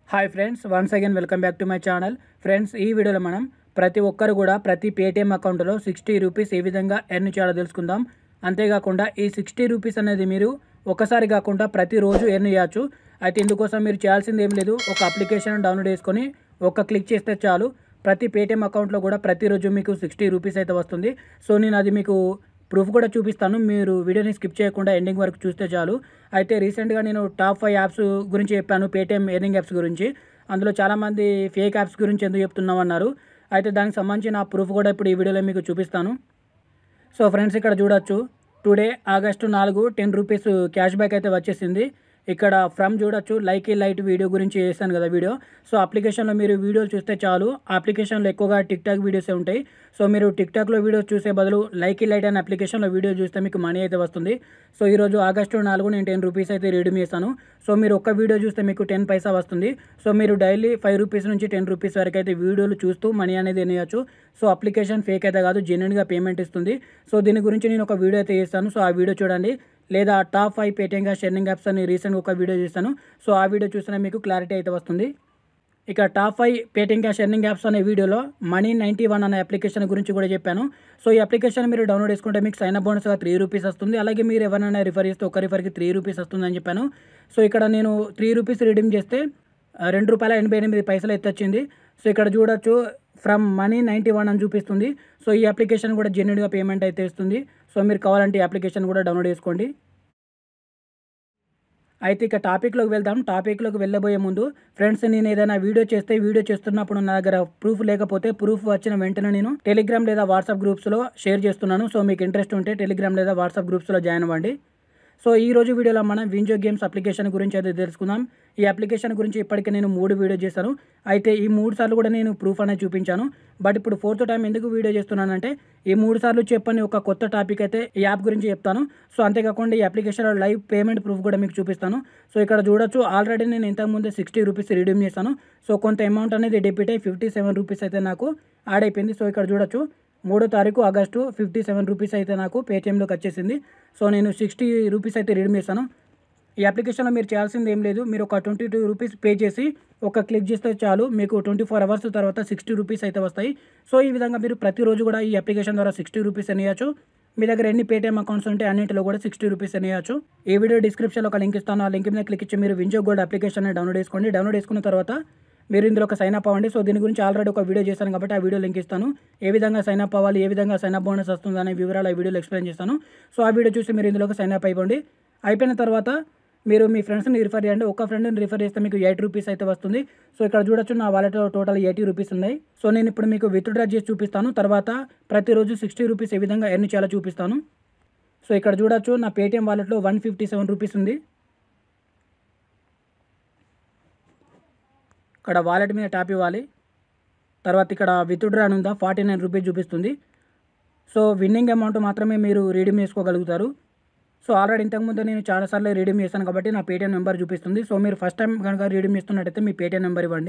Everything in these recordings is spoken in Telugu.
hi friends once again welcome back to my channel friends ఈ వీడియోలో మనం ప్రతి ఒక్కరు కూడా ప్రతి పేటిఎం అకౌంట్లో సిక్స్టీ రూపీస్ ఏ విధంగా ఎర్న్ చేయాలో తెలుసుకుందాం అంతేకాకుండా ఈ సిక్స్టీ రూపీస్ అనేది మీరు ఒకసారి కాకుండా ప్రతిరోజు ఎర్న్ చేయొచ్చు అయితే ఇందుకోసం మీరు చేయాల్సింది ఏం లేదు ఒక అప్లికేషన్ డౌన్లోడ్ చేసుకొని ఒక క్లిక్ చేస్తే చాలు ప్రతి పేటిఎం అకౌంట్లో కూడా ప్రతిరోజు మీకు సిక్స్టీ రూపీస్ అయితే వస్తుంది సో నేను అది మీకు ప్రూఫ్ కూడా చూపిస్తాను మీరు వీడియోని స్కిప్ చేయకుండా ఎండింగ్ వరకు చూస్తే చాలు అయితే రీసెంట్గా నేను టాప్ ఫైవ్ యాప్స్ గురించి చెప్పాను పేటిఎం ఎర్నింగ్ యాప్స్ గురించి అందులో చాలామంది ఫేక్ యాప్స్ గురించి ఎందుకు చెప్తున్నాం అన్నారు అయితే దానికి సంబంధించిన ప్రూఫ్ కూడా ఇప్పుడు ఈ వీడియోలో మీకు చూపిస్తాను సో ఫ్రెండ్స్ ఇక్కడ చూడొచ్చు టుడే ఆగస్టు నాలుగు టెన్ రూపీస్ క్యాష్ బ్యాక్ అయితే వచ్చేసింది ఇక్కడ ఫ్రమ్ చూడొచ్చు లైక్ ఈ లైట్ వీడియో గురించి చేశాను కదా వీడియో సో అప్లికేషన్లో మీరు వీడియోలు చూస్తే చాలు అప్లికేషన్లో ఎక్కువగా టిక్ టాక్ వీడియోసే ఉంటాయి సో మీరు టిక్ టాక్లో వీడియోస్ చూసే బదులు లైక్ ఈ లైట్ అనే అప్లికేషన్లో వీడియో చూస్తే మీకు మనీ అయితే వస్తుంది సో ఈరోజు ఆగస్టు నాలుగు నేను టెన్ రూపీస్ అయితే రీడీమ్ చేశాను సో మీరు ఒక్క వీడియో చూస్తే మీకు టెన్ పైసా వస్తుంది సో మీరు డైలీ ఫైవ్ రూపీస్ నుంచి టెన్ రూపీస్ వరకు అయితే వీడియోలు చూస్తూ మనీ అనేది ఎనేయచ్చు సో అప్లికేషన్ ఫేక్ అయితే కాదు జెన్యున్గా పేమెంట్ ఇస్తుంది సో దీని గురించి నేను ఒక వీడియో అయితే చేస్తాను సో ఆ వీడియో చూడండి లేదా టాప్ ఫైవ్ పేటిఎం గా షెర్నింగ్ యాప్స్ అని రీసెంట్గా ఒక వీడియో చేశాను సో ఆ వీడియో చూసినా మీకు క్లారిటీ అయితే వస్తుంది ఇక టాప్ ఫైవ్ పేటిఎం గా షెర్నింగ్ యాప్స్ అనే వీడియోలో మనీ నైంటీ వన్ అనే అప్లికేషన్ గురించి కూడా చెప్పాను సో ఈ అప్లికేషన్ మీరు డౌన్లోడ్ చేసుకుంటే మీకు సైన్ అప్ బోనస్గా త్రీ రూపీస్ వస్తుంది అలాగే మీరు ఎవరైనా రిఫర్ చేస్తే ఒక రిఫర్కి త్రీ రూపీస్ వస్తుంది అని చెప్పాను సో ఇక్కడ నేను త్రీ రూపీస్ రిడీమ్ చేస్తే ఆ, రెండు రూపాయల ఎనభై ఎనిమిది పైసలు అయితే వచ్చింది సో ఇక్కడ చూడొచ్చు ఫ్రమ్ మనీ నైంటీ వన్ అని చూపిస్తుంది సో ఈ అప్లికేషన్ కూడా జెన్యున్గా పేమెంట్ అయితే ఇస్తుంది సో మీరు కావాలంటే ఈ అప్లికేషన్ కూడా డౌన్లోడ్ చేసుకోండి అయితే ఇక టాపిక్లోకి వెళ్దాం టాపిక్లోకి వెళ్ళబోయే ముందు ఫ్రెండ్స్ నేను ఏదైనా వీడియో చేస్తే వీడియో చేస్తున్నప్పుడు నా దగ్గర ప్రూఫ్ లేకపోతే ప్రూఫ్ వచ్చిన వెంటనే నేను టెలిగ్రామ్ లేదా వాట్సాప్ గ్రూప్స్లో షేర్ చేస్తున్నాను సో మీకు ఇంట్రెస్ట్ ఉంటే టెలిగ్రామ్ లేదా వాట్సాప్ గ్రూప్స్లో జాయిన్ అవ్వండి సో ఈ రోజు వీడియోలో మనం వింజో గేమ్స్ అప్లికేషన్ గురించి అయితే తెలుసుకుందాం ఈ అప్లికేషన్ గురించి ఇప్పటికే నేను మూడు వీడియో చేశాను అయితే ఈ మూడు సార్లు కూడా నేను ప్రూఫ్ అనేది చూపించాను బట్ ఇప్పుడు ఫోర్త్ టైం ఎందుకు వీడియో చేస్తున్నానంటే ఈ మూడు సార్లు చెప్పని ఒక కొత్త టాపిక్ అయితే ఈ యాప్ గురించి చెప్తాను సో అంతేకాకుండా ఈ అప్లికేషన్లో లైవ్ పేమెంట్ ప్రూఫ్ కూడా మీకు చూపిస్తాను సో ఇక్కడ చూడొచ్చు ఆల్రెడీ నేను ఇంతకుముందే సిక్స్టీ రూపీస్ రిడీమ్ చేశాను సో కొంత అమౌంట్ అనేది డెబిట్ అయ్యి ఫిఫ్టీ సెవెన్ రూపీస్ అయితే నాకు యాడ్ అయిపోయింది సో ఇక్కడ చూడొచ్చు మూడో తారీఖు ఆగస్టు ఫిఫ్టీ సెవెన్ రూపీస్ అయితే నాకు పేటిఎంలోకి వచ్చేసింది సో నేను సిక్స్టీ రూపీస్ అయితే రిడీమ్ చేశాను ఈ అప్లికేషన్లో మీరు చేయాల్సింది ఏం లేదు మీరు ఒక ట్వంటీ టూ రూపీస్ పే చేసి ఒక క్లిక్ చేస్తే చాలు మీకు ట్వంటీ ఫోర్ అవర్స్ తర్వాత సిక్స్టీ రూపీస్ అయితే వస్తాయి సో ఈ విధంగా మీరు ప్రతిరోజు కూడా ఈ అప్లికేషన్ ద్వారా సిక్స్టీ రూపీస్ అనేయచ్చు మీ దగ్గర ఎన్ని పేటిఎం అకౌంట్స్ ఉంటే అన్నింటిలో కూడా సిక్స్టీ రూపీస్ అనేయచ్చు ఈ వీడియో డిస్క్రిప్షన్లో ఒక లింక్ ఇస్తాను ఆ లింక్ మీద క్లిక్ ఇచ్చి మీరు వింజో గోల్డ్ అప్లికేషన్ డౌన్లోడ్ చేసుకోండి డౌన్లోడ్ చేసుకున్న తర్వాత మీరు ఇందులో ఒక సైన్ అప్ అవ్వండి సో దీని గురించి ఆల్రెడీ ఒక వీడియో చేశాను కాబట్టి ఆ వీడియో లింక్ ఇస్తాను ఏ విధంగా సైన్ అప్ అవ్వాలి ఏ విధంగా సైన్ అప్ బోనస్ వస్తుంది అనే వివరాలు ఆ వీడియోలో ఎక్స్ప్లెయిన్ చేస్తాను సో ఆ వీడియో చూసి మీరు ఇందులోకి సైన్ అప్ అయిపోండి అయిపోయిన తర్వాత మీరు మీ ఫ్రెండ్స్ని రిఫర్ చేయండి ఒక ఫ్రెండ్ని రిఫర్ చేస్తే మీకు ఎయిట్ రూపీస్ అయితే వస్తుంది సో ఇక్కడ చూడొచ్చు నా వాలెట్లో టోటల్ ఎయిటీ రూపీస్ ఉన్నాయి సో నేను ఇప్పుడు మీకు విత్డ్రా చేసి చూపిస్తాను తర్వాత ప్రతిరోజు సిక్స్టీ రూపీస్ ఏ విధంగా ఎర్న్ చేయాలో చూపిస్తాను సో ఇక్కడ చూడొచ్చు నా పేటిఎం వాలెట్లో వన్ ఫిఫ్టీ సెవెన్ రూపీస్ ఉంది ఇక్కడ వాలెట్ మీద ట్యాప్ ఇవ్వాలి తర్వాత ఇక్కడ విత్డ్రా అని ఉందా ఫార్టీ నైన్ రూపీస్ చూపిస్తుంది సో విన్నింగ్ అమౌంట్ మాత్రమే మీరు రీడీమ్ చేసుకోగలుగుతారు సో ఆల్రెడీ ఇంతకుముందు నేను చాలాసార్లు రీడీమ్ చేశాను కాబట్టి నా పేటిఎం నెంబర్ చూపిస్తుంది సో మీరు ఫస్ట్ టైం కనుక రీడీమ్ చేస్తున్నట్టయితే మీ పేటిఎం నెంబర్ ఇవ్వండి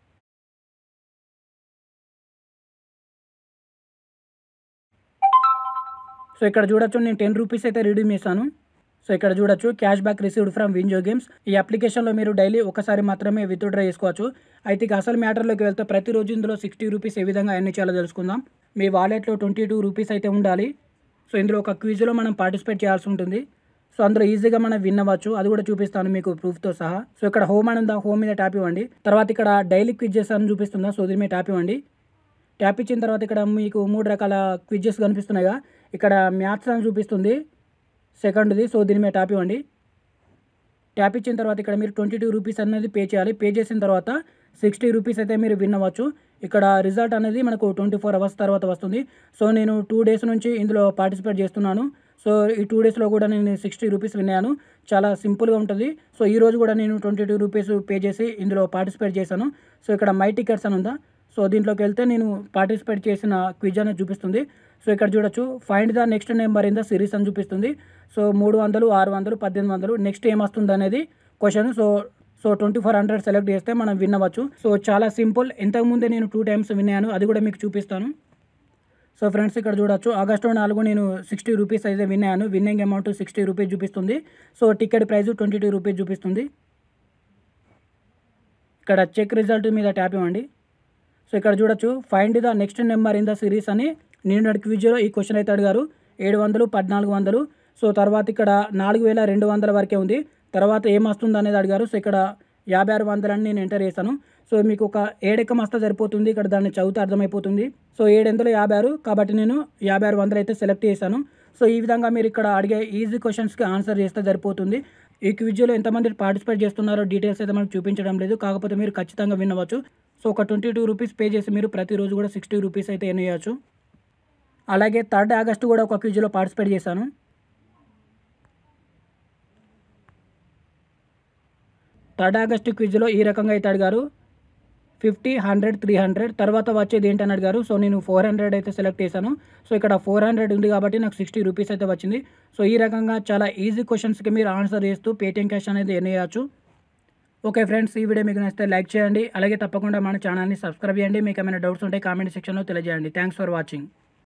సో ఇక్కడ చూడొచ్చు నేను టెన్ రూపీస్ అయితే రీడీమ్ చేశాను సో ఇక్కడ చూడొచ్చు cash back received from Winzo games ఈ అప్లికేషన్లో మీరు డైలీ ఒకసారి మాత్రమే విత్డ్రా చేసుకోవచ్చు అయితే ఇక అసలు మ్యాటర్లోకి వెళ్తే ప్రతిరోజు ఇందులో సిక్స్టీ రూపీస్ ఏ విధంగా ఎన్ని చేయాలో తెలుసుకుందాం మీ వాలెట్లో ట్వంటీ టూ రూపీస్ అయితే ఉండాలి సో ఇందులో ఒక క్విజ్లో మనం పార్టిసిపేట్ చేయాల్సి ఉంటుంది సో అందులో ఈజీగా మనం విన్ అవ్వచ్చు అది కూడా చూపిస్తాను మీకు ప్రూఫ్తో సహా సో ఇక్కడ హోమ్ అని ఉందా హోమ్ మీద ట్యాప్ ఇవ్వండి తర్వాత ఇక్కడ డైలీ క్విజెస్ అని చూపిస్తుందా సో దీని మీద ట్యాప్ ఇవ్వండి ట్యాప్ ఇచ్చిన తర్వాత ఇక్కడ మీకు మూడు రకాల క్విజెస్ కనిపిస్తున్నాయిగా ఇక్కడ మ్యాథ్స్ అని చూపిస్తుంది సెకండ్ది సో దీని మీద ట్యాప్ ఇవ్వండి ట్యాప్ ఇచ్చిన తర్వాత ఇక్కడ మీరు ట్వంటీ టూ రూపీస్ అనేది పే చేయాలి పే చేసిన తర్వాత సిక్స్టీ రూపీస్ అయితే మీరు విన్ అవ్వచ్చు ఇక్కడ రిజల్ట్ అనేది మనకు ట్వంటీ ఫోర్ అవర్స్ తర్వాత వస్తుంది సో నేను టూ డేస్ నుంచి ఇందులో పార్టిసిపేట్ చేస్తున్నాను సో ఈ టూ డేస్లో కూడా నేను సిక్స్టీ రూపీస్ విన్నాను చాలా సింపుల్గా ఉంటుంది సో ఈ రోజు కూడా నేను ట్వంటీ టూ రూపీస్ పే చేసి ఇందులో పార్టిసిపేట్ చేశాను సో ఇక్కడ మై టికెట్స్ అని ఉందా సో దీంట్లోకి వెళ్తే నేను పార్టిసిపేట్ చేసిన క్విజ్ అనేది చూపిస్తుంది సో ఇక్కడ చూడొచ్చు find the next number in the series అని చూపిస్తుంది సో మూడు వందలు ఆరు వందలు పద్దెనిమిది వందలు నెక్స్ట్ ఏం వస్తుంది అనేది question so so twenty four hundred select చేస్తే మనం విన్ అవ్వచ్చు సో చాలా సింపుల్ ఇంతకుముందే నేను టూ టైమ్స్ విన్నాను అది కూడా మీకు చూపిస్తాను సో ఫ్రెండ్స్ ఇక్కడ చూడొచ్చు ఆగస్టు నాలుగు నేను సిక్స్టీ రూపీస్ అయితే విన్నాను విన్నింగ్ అమౌంట్ సిక్స్టీ రూపీస్ చూపిస్తుంది so ticket price twenty two rupees చూపిస్తుంది ఇక్కడ చెక్ రిజల్ట్ మీద ట్యాప్ ఇవ్వండి సో ఇక్కడ చూడొచ్చు find the next number in the series అని నేను క్విజ్లో ఈ క్వశ్చన్ అయితే అడిగారు ఏడు వందలు పద్నాలుగు వందలు సో తర్వాత ఇక్కడ నాలుగు వేల రెండు వందల వరకే ఉంది తర్వాత ఏం వస్తుంది అనేది అడిగారు సో ఇక్కడ యాభై ఆరు వందలని నేను ఎంటర్ చేశాను సో మీకు ఒక ఏడెక్కం వస్తే సరిపోతుంది ఇక్కడ దాన్ని చదివితే అర్థమైపోతుంది సో ఏడెంతలో యాభై ఆరు కాబట్టి నేను యాభై ఆరు వందలు అయితే సెలెక్ట్ చేశాను సో ఈ విధంగా మీరు ఇక్కడ అడిగే ఈజీ క్వశ్చన్స్కి ఆన్సర్ చేస్తే సరిపోతుంది ఈ క్విజ్లో ఎంతమంది పార్టిసిపేట్ చేస్తున్నారో డీటెయిల్స్ అయితే మనకు చూపించడం లేదు కాకపోతే మీరు ఖచ్చితంగా వినవచ్చు సో ఒక ట్వంటీ టూ రూపీస్ పే చేసి మీరు ప్రతిరోజు కూడా సిక్స్టీ రూపీస్ అయితే ఎన్ చేయొచ్చు అలాగే థర్డ్ ఆగస్ట్ కూడా ఒక క్విజ్లో పార్టిసిపేట్ చేశాను థర్డ్ ఆగస్ట్ క్విజ్లో ఈ రకంగా అయితే అడిగారు ఫిఫ్టీ హండ్రెడ్ త్రీ హండ్రెడ్ తర్వాత వచ్చేది ఏంటని అడిగారు సో నేను ఫోర్ హండ్రెడ్ అయితే సెలెక్ట్ చేశాను సో ఇక్కడ ఫోర్ హండ్రెడ్ ఉంది కాబట్టి నాకు సిక్స్టీ రూపీస్ అయితే వచ్చింది సో ఈ రకంగా చాలా ఈజీ క్వశ్చన్స్కి మీరు ఆన్సర్ చేస్తూ పేటీఎం క్యాష్ అనేది ఎన్ చేయొచ్చు ఓకే ఫ్రెండ్స్ ఈ వీడియో మీకు నచ్చితే లైక్ చేయండి అలాగే తప్పకుండా మన ఛానల్ని సబ్స్క్రైబ్ చేయండి మీకు ఏమైనా డౌట్స్ ఉంటే కామెంట్ సెక్షన్లో తెలియజేయండి థ్యాంక్స్ ఫర్ వాచింగ్